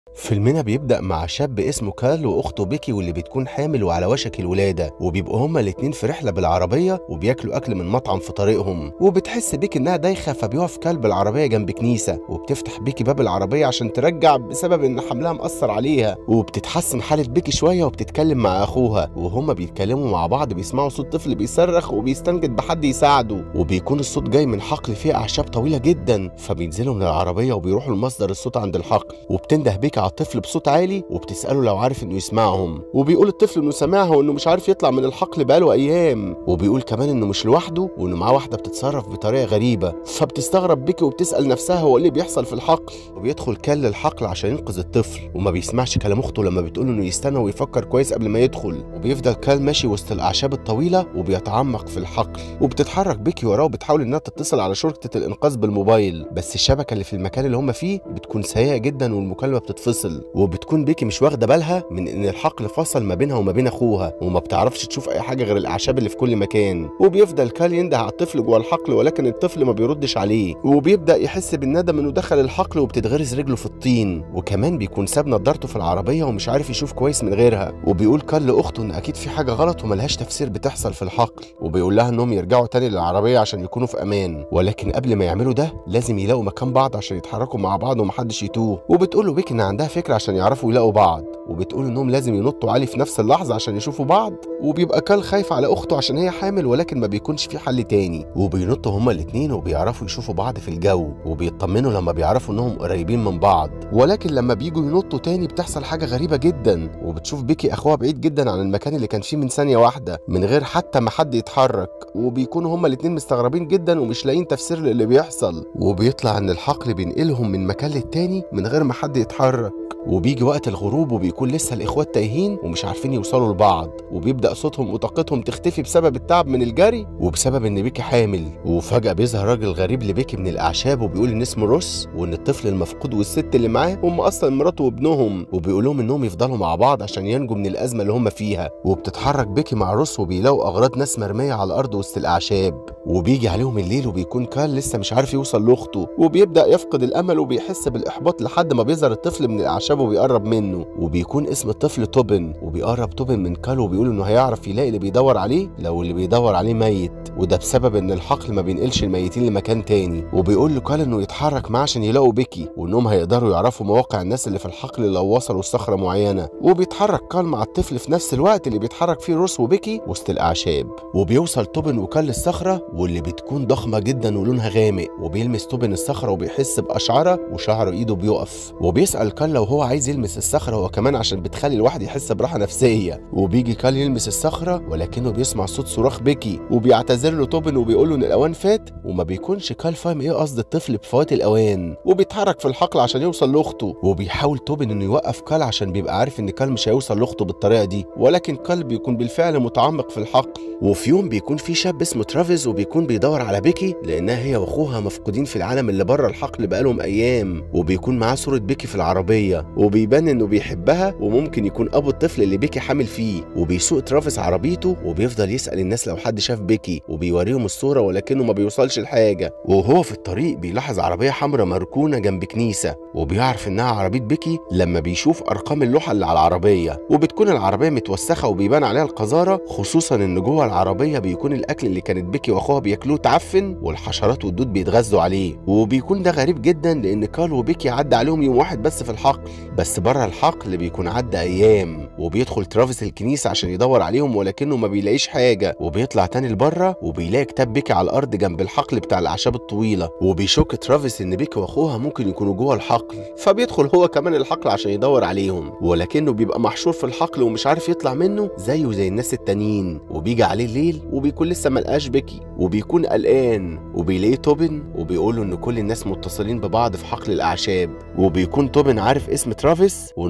فيلمنا بيبدأ مع شاب اسمه كارل وأخته بيكي واللي بتكون حامل وعلى وشك الولادة وبيبقوا هما الاتنين في رحلة بالعربية وبياكلوا أكل من مطعم في طريقهم وبتحس بيكي إنها دايخة فبيقف كلب العربية جنب كنيسة وبتفتح بيكي باب العربية عشان ترجع بسبب إن حملها مأثر عليها وبتتحسن حالة بيكي شوية وبتتكلم مع أخوها وهما بيتكلموا مع بعض بيسمعوا صوت طفل بيصرخ وبيستنجد بحد يساعده وبيكون الصوت جاي من حقل فيه أعشاب طويلة جدا فبينزلوا من العربية وبيروحوا لمصدر الصوت عند الحقل وبتنده بيكي على الطفل بصوت عالي وبتسأله لو عارف إنه يسمعهم وبيقول الطفل إنه سمعها وإنه مش عارف يطلع من الحقل بقاله أيام وبيقول كمان إنه مش لوحده وإنه معاه واحدة بتتصرف بطريقة غريبة فبتستغرب بيكي وبتسأل نفسها هو إيه اللي بيحصل في الحقل وبيدخل كل الحقل عشان ينقذ الطفل وما بيسمعش كلام أخته لما بتقول إنه يستنى ويفكر كويس قبل ما يدخل وبيفضل كال ماشي وسط الأعشاب الطويلة وبيتعمق في الحقل وبتتحرك بيكي وراه وبتحاول إنها تتصل على شرطة الإنقاذ بالموبايل بس الشبكة اللي في المكان اللي هم فيه بتكون سيئة جدا والمكالمة بتتفصل وبتكون بيكي مش واخدة بالها من إن الحقل فصل ما بينها وما بين أخوها وما بتعرفش تشوف أي حاجة غير الأعشاب اللي في كل مكان وبيفضل كال ينده على الطفل جوه الحقل ولكن الطفل ما بيردش عليه وبيبدأ يحس بالندم إنه دخل الحقل وبتتغرز رجله في الطين وكمان بيكون ساب نضارته في العربية ومش عارف يشوف كويس من غيرها وبيقول كال لأخته إن أكيد في حاجة غلط وملهاش تفسير بتحصل في الحقل وبيقول لها إنهم يرجعوا تاني للعربية عشان يكونوا في أمان ولكن قبل ما يعملوا ده لازم يلاقوا مكان بعض عشان يتحركوا مع بعض ومحدش يتوه وبتقول له بيك إن عندها فكرة عشان يعرفوا يلاقوا بعض وبتقول إنهم لازم ينطوا عالي في نفس اللحظة عشان يشوفوا بعض وبيبقى كال خايف على أخته عشان هي حامل ولكن ما بيكونش في حل تاني وبينطوا هما الاتنين وبيعرفوا يشوفوا بعض في الجو وبيطمنوا لما بيعرفوا إنهم قريبين من بعض ولكن لما بيجوا ينطوا تاني بتحصل حاجة غريبة جدا وبتشوف بيكي أخوها بعيد جدا عن المكان اللي كان فيه من ثانية واحدة من غير حتى ما حد يتحرك وبيكونوا هما الاتنين مستغربين جدا ومش لاقيين تفسير للي بيحصل وبيطلع إن الحقل بينقلهم من مكان للتاني من غير ما حد يتحرك وبيجي وقت الغروب وبيكون لسه الاخوات تايهين ومش عارفين يوصلوا لبعض وبيبدا صوتهم وطاقتهم تختفي بسبب التعب من الجري وبسبب ان بيكي حامل وفجاه بيظهر راجل غريب لبيكي من الاعشاب وبيقول ان اسمه روس وان الطفل المفقود والست اللي معاه هم اصلا مراته وابنهم وبيقول لهم انهم يفضلوا مع بعض عشان ينجوا من الازمه اللي هم فيها وبتتحرك بيكي مع روس وبيلاقوا اغراض ناس مرميه على الارض وسط الاعشاب وبيجي عليهم الليل وبيكون كان لسه مش عارف يوصل لاخته وبيبدا يفقد الامل وبيحس بالاحباط لحد ما بيظهر الطفل من الاعشاب وبيقرب منه وبيكون اسم الطفل توبن وبيقرب توبن من كال وبيقول انه هيعرف يلاقي اللي بيدور عليه لو اللي بيدور عليه ميت وده بسبب ان الحقل ما بينقلش الميتين لمكان تاني وبيقول له كال انه يتحرك معاه عشان يلاقوا بيكي وانهم هيقدروا يعرفوا مواقع الناس اللي في الحقل لو وصلوا لصخره معينه وبيتحرك كال مع الطفل في نفس الوقت اللي بيتحرك فيه روس وبيكي وسط الاعشاب وبيوصل توبن وكال للصخره واللي بتكون ضخمه جدا ولونها غامق وبيلمس توبن الصخره وبيحس باشعاره وشعر ايده بيقف وبيسال كال لو هو عايز يلمس الصخره هو كمان عشان بتخلي الواحد يحس براحه نفسيه وبيجي كال يلمس الصخره ولكنه بيسمع صوت صراخ بيكي وبيعتذر له توبن وبيقول له ان الاوان فات وما بيكونش كال فاهم ايه قصد الطفل بفوات الاوان وبيتحرك في الحقل عشان يوصل لاخته وبيحاول توبن انه يوقف كال عشان بيبقى عارف ان كال مش هيوصل لاخته بالطريقه دي ولكن كال بيكون بالفعل متعمق في الحقل وفي يوم بيكون في شاب اسمه ترافيس وبيكون بيدور على بيكي لانها هي واخوها مفقودين في العالم اللي بره الحقل بقالهم ايام وبيكون معاه صوره بيكي في العربيه وبيبان انه بيحبها وممكن يكون ابو الطفل اللي بيكي حامل فيه وبيسوق ترافيس عربيته وبيفضل يسال الناس لو حد شاف بيكي وبيوريهم الصوره ولكنه ما بيوصلش لحاجه وهو في الطريق بيلاحظ عربيه حمراء مركونه جنب كنيسه وبيعرف انها عربيه بيكي لما بيشوف ارقام اللوحه اللي على العربيه وبتكون العربيه متوسخه وبيبان عليها القذاره خصوصا ان جوه العربيه بيكون الاكل اللي كانت بيكي واخوها بياكلوه تعفن والحشرات والدود بيتغذوا عليه وبيكون ده غريب جدا لان كارل وبيكي عدى عليهم يوم واحد بس في الحقل بس بره الحقل بيكون عدى ايام وبيدخل ترافيس الكنيسه عشان يدور عليهم ولكنه ما بيلاقيش حاجه وبيطلع تاني لبره وبيلاقي كتاب بيكي على الارض جنب الحقل بتاع الاعشاب الطويله وبيشك ترافيس ان بيكي واخوها ممكن يكونوا جوه الحقل فبيدخل هو كمان الحقل عشان يدور عليهم ولكنه بيبقى محشور في الحقل ومش عارف يطلع منه زيه زي الناس التانيين وبيجي عليه الليل وبيكون لسه ملقاش بيكي وبيكون قلقان وبيلاقيه توبن وبيقول له ان كل الناس متصلين ببعض في حقل الاعشاب وبيكون توبن عارف اسم ترافيس وانه بيدور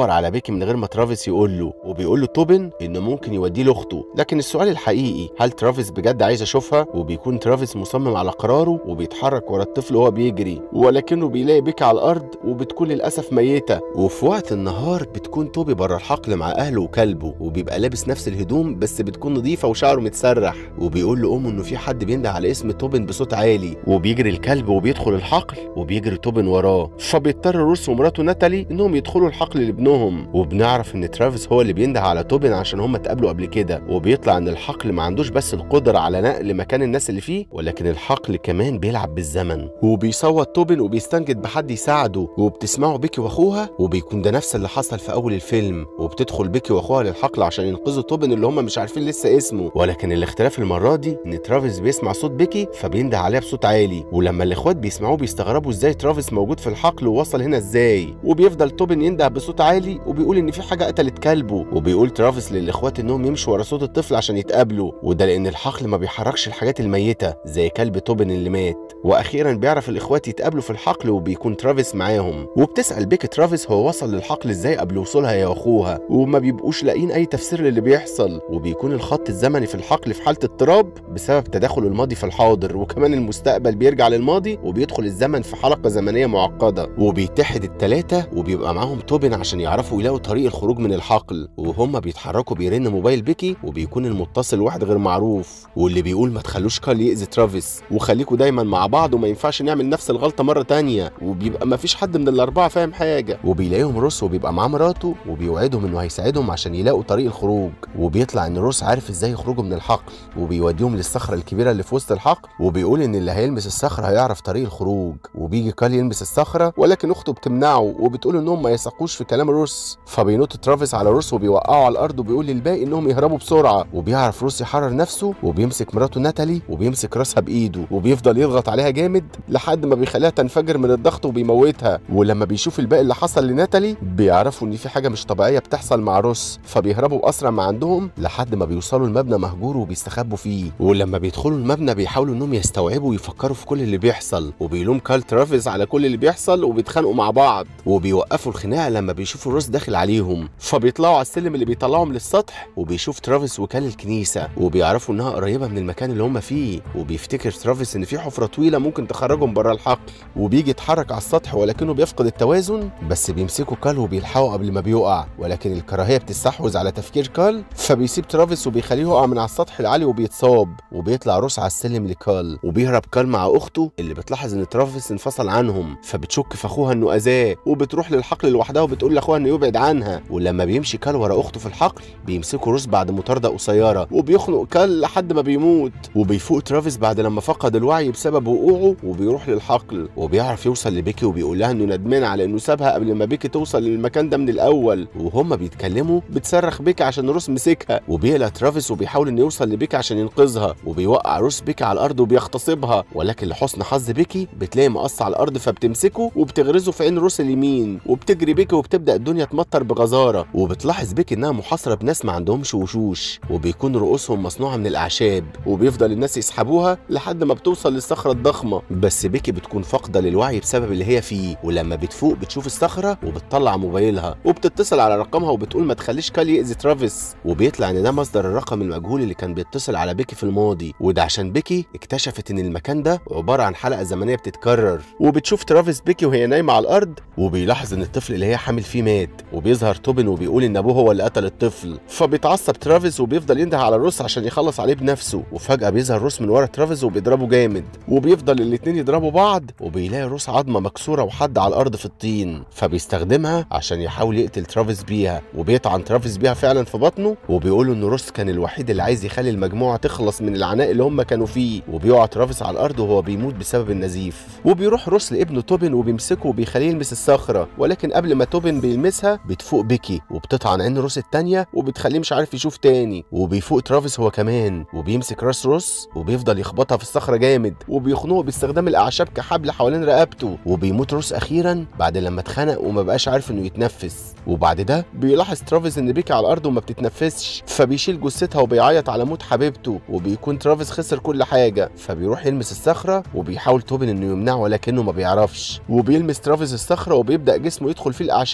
بيدور على بيكي من غير ما ترافيس يقول له وبيقول له توبن انه ممكن يوديه لاخته لكن السؤال الحقيقي هل ترافيس بجد عايز اشوفها وبيكون ترافيس مصمم على قراره وبيتحرك ورا الطفل وهو بيجري ولكنه بيلاقي بيكي على الارض وبتكون للاسف ميته وفي وقت النهار بتكون توبي بره الحقل مع اهله وكلبه وبيبقى لابس نفس الهدوم بس بتكون نظيفه وشعره متسرح وبيقول لامه انه في حد بينده على اسم توبن بصوت عالي وبيجري الكلب وبيدخل الحقل وبيجري توبن وراه فبيضطر روس ومراته ناتالي انهم يدخلوا الحقل لابنهم وبنعرف ان ترافيس هو اللي بينده على توبن عشان هم اتقابلوا قبل كده وبيطلع ان الحقل ما عندوش بس القدره على نقل مكان الناس اللي فيه ولكن الحقل كمان بيلعب بالزمن وبيصوت توبن وبيستنجد بحد يساعده وبتسمعه بيكي واخوها وبيكون ده نفس اللي حصل في اول الفيلم وبتدخل بيكي واخوها للحقل عشان ينقذوا توبن اللي هم مش عارفين لسه اسمه ولكن الاختلاف المره دي ان ترافيس بيسمع صوت بيكي فبينده عليها بصوت عالي ولما الاخوات بيسمعوه بيستغربوا ازاي ترافيس موجود في الحقل ووصل هنا ازاي وبيفضل توبن ينده بصوت عالي وبيقول ان في حاجه قتلت كلبه وبيقول ترافيس للاخوات انهم يمشوا ورا صوت الطفل عشان يتقابلوا وده لان الحقل ما بيحركش الحاجات الميته زي كلب توبن اللي مات واخيرا بيعرف الاخوات يتقابلوا في الحقل وبيكون ترافيس معاهم وبتسال بيك ترافيس هو وصل للحقل ازاي قبل وصولها يا اخوها وما بيبقوش لاقيين اي تفسير للي بيحصل وبيكون الخط الزمني في الحقل في حاله اضطراب بسبب تداخل الماضي في الحاضر وكمان المستقبل بيرجع للماضي وبيدخل الزمن في حلقه زمنيه معقده وبيتحد التلاتة وبيبقى معاهم توبن عشان يعرفوا يلاقوا طريق الخروج من الحقل وهم بيتحركوا بيرن موبايل بيكي وبيكون المتصل واحد غير معروف واللي بيقول ما تخلوش كارل يأذي ترافيس وخليكوا دايما مع بعض وما ينفعش نعمل نفس الغلطه مره تانية وبيبقى ما فيش حد من الاربعه فاهم حاجه وبيلاقيهم روس وبيبقى معاه مراته وبيوعدهم انه هيساعدهم عشان يلاقوا طريق الخروج وبيطلع ان روس عارف ازاي يخرجوا من الحقل وبيوديهم للصخره الكبيره اللي في وسط الحقل وبيقول ان اللي هيلمس الصخره هيعرف طريق الخروج وبيجي كارل يلمس الصخره ولكن اخته بتمنعه وبتقول انهم ما يثقوش في كلام روس فبينط ترافيس على روس وبيوقعه على الارض وبيقول للباقي انهم يهربوا بسرعه وبيعرف روس يحرر نفسه وبيمسك مراته ناتالي وبيمسك راسها بايده وبيفضل يضغط عليها جامد لحد ما بيخليها تنفجر من الضغط وبيموتها ولما بيشوف الباقي اللي حصل لناتالي بيعرفوا ان في حاجه مش طبيعيه بتحصل مع روس فبيهربوا باسرع ما عندهم لحد ما بيوصلوا المبنى مهجور وبيستخبوا فيه ولما بيدخلوا المبنى بيحاولوا انهم يستوعبوا ويفكروا في كل اللي بيحصل وبيلوم كارل ترافيس على كل اللي بيحصل وبيتخانقوا مع بعض وبيوقفوا الخناقه لما بيشوفوا روس داخل عليهم فبيطلعوا على السلم اللي بيطلعهم للسطح وبيشوف ترافيس وكال الكنيسه وبيعرفوا انها قريبه من المكان اللي هم فيه وبيفتكر ترافيس ان في حفره طويله ممكن تخرجهم بره الحقل وبيجي يتحرك على السطح ولكنه بيفقد التوازن بس بيمسكوا كال وبيلحقوا قبل ما بيقع ولكن الكراهيه بتستحوذ على تفكير كال فبيسيب ترافيس وبيخليه يقع من على السطح العالي وبيتصاب وبيطلع روس على السلم لكال وبيهرب كال مع اخته اللي بتلاحظ ان ترافيس انفصل عنهم فبتشك في اخوها انه اذاه وبتروح للحقل لوحدها وبتقول لاخوها انه يبعد عنها ولما بيمشي كال ورا اخته في الحقل بيمسكوا روس بعد مطارده قصيره وبيخنق كال لحد ما بيموت وبيفوق ترافيس بعد لما فقد الوعي بسبب وقوعه وبيروح للحقل وبيعرف يوصل لبيكي وبيقول لها انه ندمان على انه سابها قبل ما بيكي توصل للمكان ده من الاول وهما بيتكلموا بتصرخ بيكي عشان روس مسكها وبيقلق ترافيس وبيحاول انه يوصل لبيكي عشان ينقذها وبيوقع روس بيكي على الارض وبيغتصبها ولكن لحسن حظ بيكي بتلاقي مقص على الارض فبتمسكه وبتغرزه في عين روس اليمين وبتجري بيكي وبتبدا الدنيا تمطر بغزاره وبتلاحظ بيكي انها محاصره بناس ما عندهمش وشوش وبيكون رؤوسهم مصنوعه من الاعشاب وبيفضل الناس يسحبوها لحد ما بتوصل للصخره الضخمه بس بيكي بتكون فاقده للوعي بسبب اللي هي فيه ولما بتفوق بتشوف الصخره وبتطلع موبايلها وبتتصل على رقمها وبتقول ما تخليش كالي يأذي ترافيس وبيطلع ان ده مصدر الرقم المجهول اللي كان بيتصل على بيكي في الماضي وده عشان بيكي اكتشفت ان المكان ده عباره عن حلقه زمنيه بتتكرر وبتشوف ترافيس بيكي وهي نايمه على الارض وبيلاحظ ان الطفل اللي هي حامل فيه مات وبيظهر توبن وبيقول ان ابوه هو اللي قتل الطفل فبيتعصب ترافيس وبيفضل ينده على روس عشان يخلص عليه بنفسه وفجاه بيظهر روس من ورا ترافيس وبيضربه جامد وبيفضل الاتنين يضربوا بعض وبيلاقي روس عظمه مكسوره وحد على الارض في الطين فبيستخدمها عشان يحاول يقتل ترافيس بيها وبيطعن ترافيس بيها فعلا في بطنه وبيقولوا ان روس كان الوحيد اللي عايز يخلي المجموعه تخلص من العناء اللي هم كانوا فيه وبيقع ترافيس على الارض وهو بيموت بسبب النزيف وبيروح روس لابنه توبن وبيمسكه وبيخليه يلمس الصخره ولكن قبل ما توبن بيلمسها بتفوق بيكي وبتطعن عين روس التانيه وبتخليه مش عارف يشوف تاني وبيفوق ترافيس هو كمان وبيمسك راس روس وبيفضل يخبطها في الصخره جامد وبيخنقه باستخدام الاعشاب كحبل حوالين رقبته وبيموت روس اخيرا بعد لما اتخنق وما بقاش عارف انه يتنفس وبعد ده بيلاحظ ترافيس ان بيكي على الارض وما بتتنفسش فبيشيل جثتها وبيعيط على موت حبيبته وبيكون ترافيس خسر كل حاجه فبيروح يلمس الصخره وبيحاول توبن انه يمنعه ولكنه ما بيعرفش وبيلمس ترافيس الصخره وبيبدا جسمه يدخل فيه الاعشاب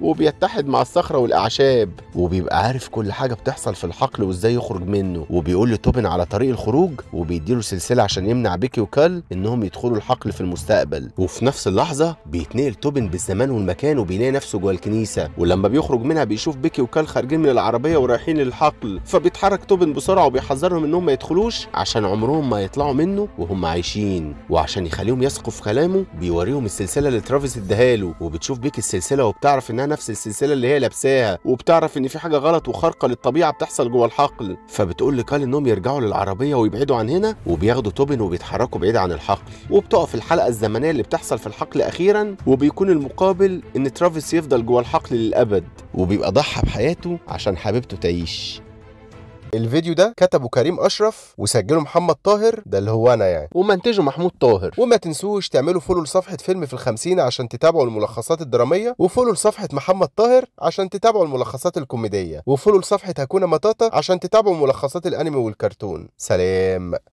وبيتحد مع الصخرة والأعشاب وبيبقى عارف كل حاجة بتحصل في الحقل وإزاي يخرج منه وبيقول لتوبن على طريق الخروج وبيديله سلسلة عشان يمنع بيكي وكال إنهم يدخلوا الحقل في المستقبل وفي نفس اللحظة بيتنقل توبن بالزمان والمكان وبيلاقي نفسه جوه الكنيسة ولما بيخرج منها بيشوف بيكي وكال خارجين من العربية ورايحين للحقل فبيتحرك توبن بسرعة وبيحذرهم إنهم ما يدخلوش عشان عمرهم ما يطلعوا منه وهم عايشين وعشان يخليهم يثقوا في كلامه بيوريهم السلسلة اللي ترافيس اداها وبتشوف بيكي السلسلة وبتعرف إنها نفس السلسلة اللي هي لابساها وبتعرف إن في حاجة غلط وخارقة للطبيعة بتحصل جوه الحقل فبتقول لكال إنهم يرجعوا للعربية ويبعدوا عن هنا وبياخدوا توبن وبيتحركوا بعيد عن الحقل وبتقف الحلقة الزمنية اللي بتحصل في الحقل أخيرا وبيكون المقابل إن ترافيس يفضل جوه الحقل للأبد وبيبقى ضحى بحياته عشان حبيبته تعيش الفيديو ده كتبه كريم اشرف وسجله محمد طاهر ده اللي هو انا يعني ومنتجه محمود طاهر وما تنسوش تعملوا فولو لصفحه فيلم في الخمسين عشان تتابعوا الملخصات الدراميه وفولو لصفحه محمد طاهر عشان تتابعوا الملخصات الكوميديه وفولو لصفحه هكونا مطاطا عشان تتابعوا ملخصات الانمي والكرتون سلام